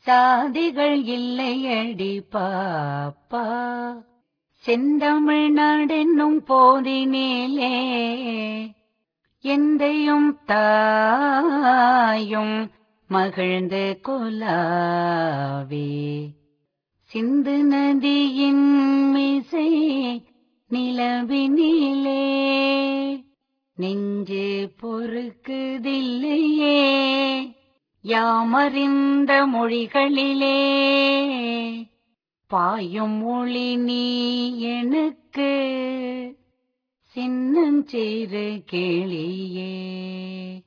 சாதிகள் இல்லையடி பாப்பா செந்தமிழ்நாடென்னும் போதினிலே எந்தையும் தாயும் மகிழ்ந்து கொலாவே சிந்து நதியின் மிசை நிலவினிலே நெஞ்சு பொறுக்குதில்லையே யாமறிந்த மொழிகளிலே பாயும் ஒளி நீ எனக்கு சின்னஞ்சிறு கேளியே